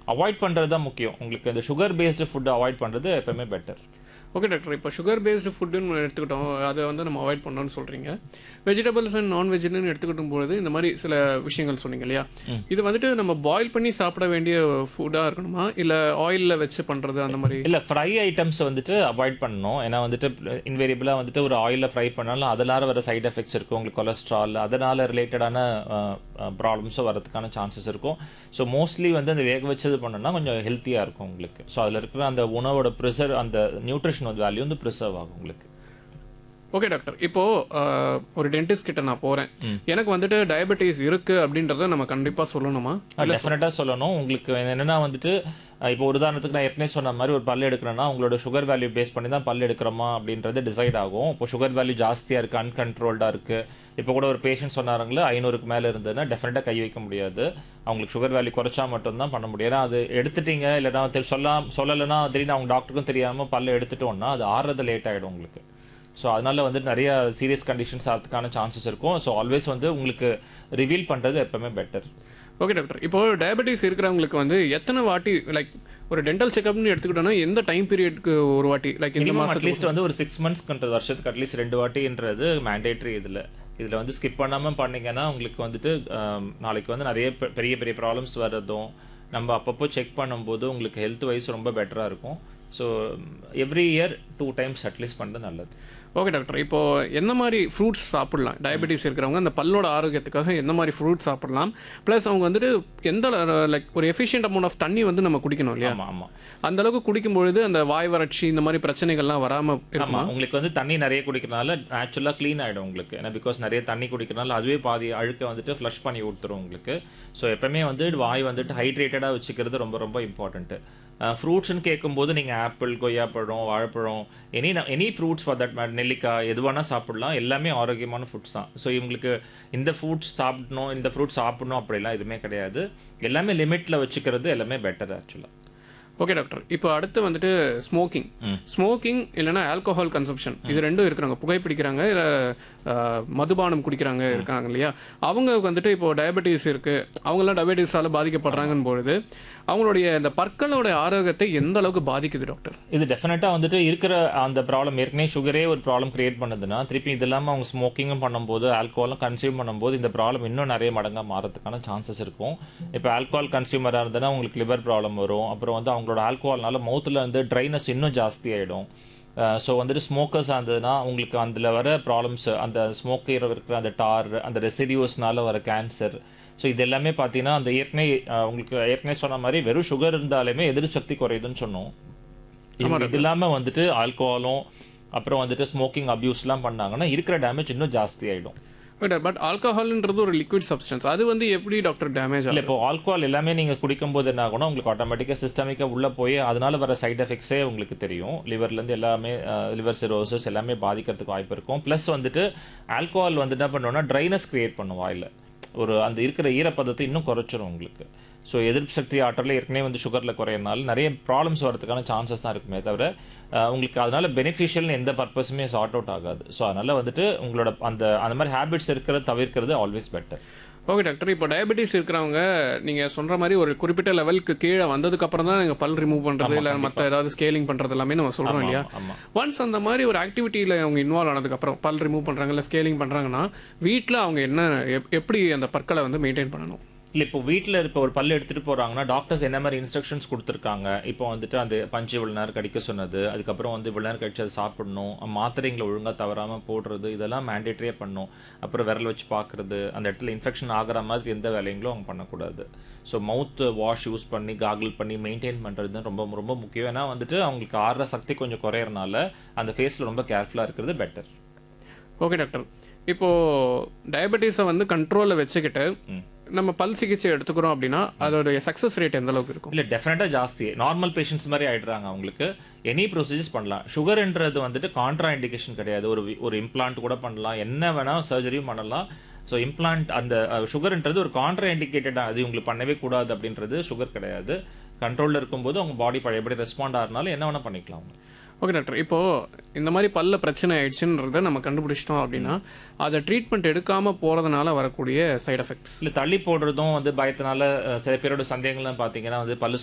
avoid பண்ணுறது தான் முக்கியம் உங்களுக்கு இந்த சுகர் பேஸ்டு ஃபுட் அவாய்ட் பண்ணுறது எப்பவுமே பெட்டர் ஓகே டாக்டர் இப்போ சுகர் பேஸ்டு ஃபுட்டுன்னு எடுத்துக்கிட்டோம் அதை வந்து நம்ம அவாய்ட் பண்ணணும்னு சொல்கிறீங்க வெஜிடபிள்ஸ் அண்ட் நான் வெஜ்னு எடுத்துக்கிட்டும் பொழுது இந்த மாதிரி சில விஷயங்கள் சொன்னீங்க இல்லையா இது வந்துட்டு நம்ம பாயில் பண்ணி சாப்பிட வேண்டிய ஃபுட்டாக இருக்கணுமா இல்லை ஆயிலில் வச்சு பண்ணுறது அந்த மாதிரி இல்லை ஃப்ரை ஐட்டம்ஸ் வந்துட்டு அவாய்ட் பண்ணணும் ஏன்னா வந்துட்டு இன்வேரியபிளாக வந்துட்டு ஒரு ஆயிலில் ஃப்ரை பண்ணாலும் அதனால வர சைடு எஃபெக்ட்ஸ் இருக்கும் உங்களுக்கு கொலஸ்ட்ரால் அதனால ரிலேட்டடான ப்ராப்ளம்ஸும் வரதுக்கான சான்சஸ் இருக்கும் ஸோ மோஸ்ட்லி வந்து அந்த வேக வச்சது பண்ணோம்னா கொஞ்சம் ஹெல்த்தியாக இருக்கும் உங்களுக்கு ஸோ அதில் இருக்கிற அந்த உணவோட ப்ரிசர்வ் அந்த நியூட்ரிஷன் வேல்யூ வந்து ப்ரிசர்வ் ஆகும் உங்களுக்கு ஓகே டாக்டர் இப்போ அஹ், ஒரு டென்டிஸ்ட் கிட்ட நான் போறேன் எனக்கு வந்துட்டு டயபெட்டிஸ் இருக்கு அப்படின்றத நம்ம கண்டிப்பா சொல்லணுமா டெஃபினட்டாக சொல்லணும் உங்களுக்கு என்னன்னா வந்துட்டு அஹ், இப்போ ஒரு உதாரணத்துக்கு நான் ஏற்கனவே சொன்ன மாதிரி ஒரு பல் எடுக்கிறேன்னா உங்களோட சுகர் வேல்யூ பேஸ் பண்ணி தான் பல் எடுக்கிறோமா அப்படின்றது டிசைட் ஆகும் இப்போ சுகர் வேல்யூ ஜாஸ்தியாக இருக்குது அன்கண்ட்ரோல்டாக இருக்குது இப்போ கூட ஒரு பேஷண்ட் சொன்னாருங்களே ஐநூறுக்கு மேலே இருந்ததுன்னா டெஃபினட்டாக கை வைக்க முடியாது அவங்களுக்கு சுகர் வேல்யூ குறைச்சா மட்டும்தான் பண்ண முடியும் ஏன்னா அது எடுத்துட்டீங்க இல்லைனா தெரி- சொல்லாம் சொல்லலைன்னா திடீர்னு அவங்க டாக்டருக்கும் தெரியாமல் பல்ல எடுத்துட்டோம்னா அது ஆறுறது லேட் ஆகிடும் உங்களுக்கு ஸோ அதனால வந்து நிறைய சீரியஸ் கண்டிஷன்ஸ் அதுக்கான சான்சஸ் இருக்கும் ஸோ ஆல்வேஸ் வந்து உங்களுக்கு ரிவீல் பண்ணுறது எப்பவுமே பெட்டர் ஓகே டாக்டர் இப்போ டயபெட்டிஸ் இருக்கிறவங்களுக்கு வந்து எத்தனை வாட்டி லைக் ஒரு டென்டல் செக்அப்னு எடுத்துக்கிட்டோம்னா எந்த டைம் பீரியட்க்கு ஒரு வாட்டி லைக் இந்த மினிமம் மாசத்துக்கு அட்லீஸ்ட் வந்து ஒரு சிக்ஸ் மந்த்ஸ்க்கு வருஷத்துக்கு அட்லீஸ்ட் ரெண்டு வாட்டின்றது மேண்டேட்ரி இதில் இதில் வந்து ஸ்கிப் பண்ணாமல் பண்ணீங்கன்னா உங்களுக்கு வந்துட்டு ஆம், நாளைக்கு வந்து நிறைய பெ- பெரிய பெரிய ப்ராப்ளம்ஸ் வர்றதும் நம்ம அப்பப்போ செக் பண்ணும்போது உங்களுக்கு ஹெல்த் வைஸ் ரொம்ப பெட்டராக இருக்கும் so every year two times at least பண்ணுறது நல்லது ஓகே டாக்டர் இப்போ என்ன மாதிரி ஃப்ரூட்ஸ் சாப்பிடலாம் டயபெட்டிஸ் இருக்கிறவங்க அந்த பல்லோட ஆரோக்கியத்துக்காக என்ன மாதிரி ஃப்ரூட்ஸ் சாப்பிடலாம் ப்ளஸ் அவங்க வந்துட்டு எந்த லைக் ஒரு எஃபிஷியன்ட் அமௌண்ட் ஆஃப் தண்ணி வந்து நம்ம குடிக்கணும் இல்லையா ஆமாம் ஆமாம் அந்த அளவுக்கு குடிக்கும் பொழுது அந்த வாய் வறட்சி இந்த மாதிரி பிரச்சனைகள்லாம் வராம இருக்குமா ஆமாம் உங்களுக்கு வந்து தண்ணி நிறைய குடிக்கிறனால நேச்சுரலாக க்ளீன் ஆகிடும் உங்களுக்கு ஏன்னா பிகாஸ் நிறைய தண்ணி குடிக்கிறனால அதுவே பாதி அழுக்க வந்துட்டு ஃப்ளஷ் பண்ணி கொடுத்துரும் உங்களுக்கு ஸோ எப்பவுமே வந்து வாய் வந்துட்டு ஹைட்ரேட்டடாக வச்சுக்கிறது ரொம்ப ரொம்ப இம்பார்ட்டன்ட்டு ஃப்ரூட்ஸ்னு கேட்கும்போது நீங்கள் ஆப்பிள் கொய்யாப்பழம் வாழைப்பழம் any any fruits for that matter நெல்லிக்காய் எது வேணால் சாப்பிடலாம் எல்லாமே ஆரோக்கியமான ஃபுட்ஸ் தான் ஸோ இவங்களுக்கு இந்த ஃப்ரூட்ஸ் சாப்பிடணும் இந்த ஃப்ரூட்ஸ் சாப்பிடணும் அப்படிலாம் எதுவுமே கிடையாது எல்லாமே லிமிட்டில் வச்சுக்கிறது எல்லாமே பெட்டர் ஆக்சுவலாக ஓகே டாக்டர் இப்போ அடுத்து வந்துட்டு ஸ்மோக்கிங் ஸ்மோக்கிங் இல்லைன்னா ஆல்கோஹால் கன்சம்ஷன் இது ரெண்டும் இருக்கிறாங்க புகைப்பிடிக்கிறாங்க இல்லை மதுபானம் குடிக்கிறாங்க இருக்காங்க இல்லையா அவங்க வந்துட்டு இப்போ டயபெட்டிஸ் இருக்கு அவங்கெல்லாம் டயபெட்டிஸால பாதிக்கப்படுறாங்கன்னு பொழுது அவங்களுடைய இந்த பற்களோட ஆரோக்கியத்தை எந்த அளவுக்கு பாதிக்குது டாக்டர் இது டெஃபினட்டாக வந்துட்டு இருக்கிற அந்த ப்ராப்ளம் ஏற்கனவே சுகரே ஒரு ப்ராப்ளம் கிரியேட் பண்ணுதுன்னா திருப்பி இது இல்லாமல் அவங்க ஸ்மோக்கிங்கும் பண்ணும்போது ஆல்கோஹாலும் கன்சியூம் பண்ணும்போது இந்த ப்ராப்ளம் இன்னும் நிறைய மடங்காக மாறதுக்கான சான்சஸ் இருக்கும் இப்போ ஆல்கோஹால் கன்சியூமராக இருந்ததுன்னா உங்களுக்கு லிவர் ப்ராப்ளம் வரும் அப்புறம் வந்து அவங்களோட ஆல்கோஹால்னால மவுத்தில் வந்து ட்ரைனஸ் இன்னும் ஜாஸ்தி ஆகிடும் ஸோ வந்துட்டு ஸ்மோக்கர்ஸ் இருந்ததுன்னா உங்களுக்கு அதில் வர ப்ராப்ளம்ஸ் அந்த ஸ்மோக்கர் இருக்கிற அந்த டார் அந்த ரெசிடியூஸ்னால வர கேன்சர் ஸோ இது எல்லாமே பார்த்தீங்கன்னா அந்த ஏற்கனவே அஹ், உங்களுக்கு ஏற்கனவே சொன்ன மாதிரி வெறும் சுகர் இருந்தாலுமே எதிர் சக்தி குறையுதுன்னு சொன்னோம் இவங்க இது இல்லாம வந்துட்டு ஆல்கோஹாலும் அப்புறம் வந்துட்டு ஸ்மோக்கிங் அபியூஸ்லாம் பண்ணாங்கன்னா இருக்கிற டேமேஜ் இன்னும் ஜாஸ்தி ஆயிடும் பட் பட் ஆல்கஹால்ன்றது ஒரு லிக்விட் சப்ஸ்டன்ஸ் அது வந்து எப்படி டாக்டர் டேமேஜ் இல்ல இப்போ ஆல்கோஹால் எல்லாமே நீங்க குடிக்கும்போது என்ன ஆகும்னா உங்களுக்கு ஆட்டோமேட்டிக்காக சிஸ்டமிக்காக உள்ள போய் அதனால வர சைடு எஃபெக்ட்ஸே உங்களுக்கு தெரியும் லிவர்ல இருந்து எல்லாமே லிவர் சிரோசஸ் எல்லாமே பாதிக்கிறதுக்கு வாய்ப்பு இருக்கும் ப்ளஸ் வந்துட்டு ஆல்கோஹால் வந்து என்ன பண்ணுவோம்னா ட்ரைனஸ் கிரியேட் பண்ணும் வாயில ஒரு அந்த இருக்கிற ஈரப்பதத்தை இன்னும் குறைச்சிரும் உங்களுக்கு ஸோ எதிர்ப்பு சக்தி ஆற்றல ஏற்கனவே வந்து சுகரில் குறையறனால நிறைய ப்ராப்ளம்ஸ் வரதுக்கான சான்சஸ் தான் இருக்குமே தவிர அஹ், உங்களுக்கு அதனால பெனிஃபிஷியல்னு எந்த பர்பஸுமே சார்ட் அவுட் ஆகாது ஸோ அதனால வந்துட்டு உங்களோட அந்த அந்த மாதிரி ஹேபிட்ஸ் இருக்கிறத தவிர்க்கிறது ஆல்வேஸ் பெட்டர் ஓகே டாக்டர் இப்போ டயபெட்டிஸ் இருக்கிறவங்க நீங்க சொல்ற மாதிரி ஒரு குறிப்பிட்ட லெவலுக்கு கீழே வந்ததுக்கு அப்புறம் தான் நீங்க பல் ரிமூவ் பண்றது இல்ல மத்த ஏதாவது ஸ்கேலிங் பண்றது எல்லாமே நம்ம சொல்றோம் இல்லையா ஆமா ஒன்ஸ் அந்த மாதிரி ஒரு ஆக்டிவிட்டியில அவங்க இன்வால்வ் ஆனதுக்கு அப்புறம் பல் ரிமூவ் பண்றாங்க இல்ல ஸ்கேலிங் பண்றாங்கன்னா வீட்ல அவங்க என்ன எப்- எப்படி அந்த பற்களை வந்து மெயின்டைன் பண்ணணும் இல்லை இப்போ வீட்டில் இப்போ ஒரு பல் எடுத்துகிட்டு போகிறாங்கன்னா டாக்டர்ஸ் என்ன மாதிரி இன்ஸ்ட்ரக்ஷன்ஸ் கொடுத்துருக்காங்க இப்போ வந்துட்டு அந்த பஞ்சு இவ்வளோ நேரம் கடிக்க சொன்னது அதுக்கப்புறம் வந்து இவ்வளோ நேரம் கழிச்சு அதை சாப்பிடணும் மாத்திரைங்களை ஒழுங்காக தவறாமல் போடுறது இதெல்லாம் மேண்டேட்டரியாக பண்ணணும் அப்புறம் விரல் வச்சு பார்க்குறது அந்த இடத்துல இன்ஃபெக்ஷன் ஆகிற மாதிரி எந்த வேலைங்களும் அவங்க பண்ணக்கூடாது ஸோ மவுத் வாஷ் யூஸ் பண்ணி காகிள் பண்ணி மெயின்டைன் பண்ணுறது ரொம்ப ரொம்ப முக்கியம் ஏன்னா வந்துட்டு அவங்களுக்கு ஆடுற சக்தி கொஞ்சம் குறையறனால அந்த ஃபேஸில் ரொம்ப கேர்ஃபுல்லாக இருக்கிறது பெட்டர் ஓகே டாக்டர் இப்போ டயபெட்டிஸை வந்து கண்ட்ரோலில் வச்சுக்கிட்டு நம்ம பல் சிகிச்சை எடுத்துக்கிறோம் அப்படின்னா அதோடைய சக்ஸஸ் ரேட் எந்த அளவுக்கு இருக்கும் இல்லை டெஃபினட்டாக ஜாஸ்தி நார்மல் பேஷண்ட்ஸ் மாதிரி ஆயிடுறாங்க அவங்களுக்கு எனி ப்ரொசீஜர்ஸ் பண்ணலாம் சுகர்ன்றது வந்துட்டு கான்ட்ரா இண்டிகேஷன் கிடையாது ஒரு வி- ஒரு இம்ப்ளான்ட் கூட பண்ணலாம் என்ன வேணால் சர்ஜரியும் பண்ணலாம் ஸோ இம்ப்ளான்ட் அந்த சுகர்ன்றது ஒரு கான்ட்ரா இண்டிகேட்டட் அது உங்களுக்கு பண்ணவே கூடாது அப்படின்றது சுகர் கிடையாது கண்ட்ரோலில் இருக்கும்போது அவங்க பாடி பழையபடி ரெஸ்பாண்ட் ஆகிறனால என்ன வேணால் பண்ணிக்கலாம் அவங்க ஓகே டாக்டர் இப்போ இந்த மாதிரி பல்ல பிரச்சனை ஆயிடுச்சுன்றத நம்ம கண்டுபிடிச்சிட்டோம் அப்படின்னா அதை ட்ரீட்மெண்ட் எடுக்காம போறதுனால வரக்கூடிய சைடு எஃபெக்ட்ஸ் இல்லை தள்ளி போடுறதும் வந்து பயத்தினால அஹ், சில பேரோட சந்தேகங்கள்லாம் பார்த்தீங்கன்னா வந்து பல்லு